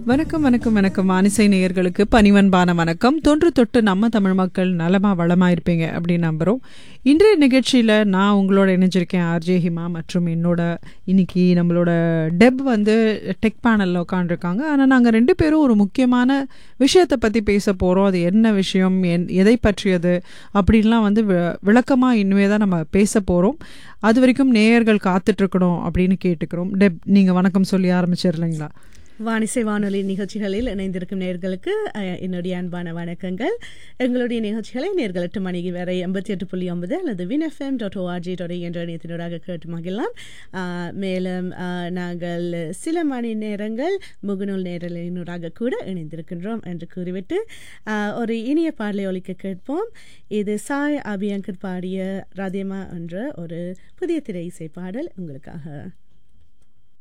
வணக்கம் வணக்கம் வணக்கம் வானிசை நேயர்களுக்கு பணிவன்பான வணக்கம் தொன்று தொட்டு நம்ம தமிழ் மக்கள் நலமா வளமா இருப்பீங்க அப்படின்னு நம்புறோம் இன்றைய நிகழ்ச்சியில நான் உங்களோட இணைஞ்சிருக்கேன் ஆர்ஜே ஹிமா மற்றும் என்னோட இன்னைக்கு நம்மளோட டெப் வந்து டெக் பேனல்ல உட்காந்துருக்காங்க ஆனால் நாங்கள் ரெண்டு பேரும் ஒரு முக்கியமான விஷயத்தை பற்றி பேச போகிறோம் அது என்ன விஷயம் என் எதை பற்றியது அப்படின்லாம் வந்து வி- விளக்கமா இனிமே தான் நம்ம பேச போகிறோம் அது வரைக்கும் நேயர்கள் காத்துட்டு இருக்கணும் அப்படின்னு கேட்டுக்கிறோம் டெப் நீங்கள் வணக்கம் சொல்லி ஆரம்பிச்சிடலைங்களா வானிசை வானொலி நிகழ்ச்சிகளில் இணைந்திருக்கும் நேர்களுக்கு என்னுடைய அன்பான வணக்கங்கள் எங்களுடைய நிகழ்ச்சிகளை நேர்கள் எட்டு மணிக்கு வரை எண்பத்தி எட்டு புள்ளி ஒன்பது அல்லது வின்எஃப்எம் டாட் ஓஆர்ஜி டாட் என்ற இணையத்தினூடாக கேட்டு மகிழலாம் அஹ், மேலும் அஹ், நாங்கள் சில மணி நேரங்கள் முகநூல் நேரலினூடாக கூட இணைந்திருக்கின்றோம் என்று கூறிவிட்டு அஹ், ஒரு இனிய பாடலை ஒலிக்க கேட்போம் இது சாய் அபியங்கர் பாடிய ராதேமா என்ற ஒரு புதிய திரை இசை பாடல் உங்களுக்காக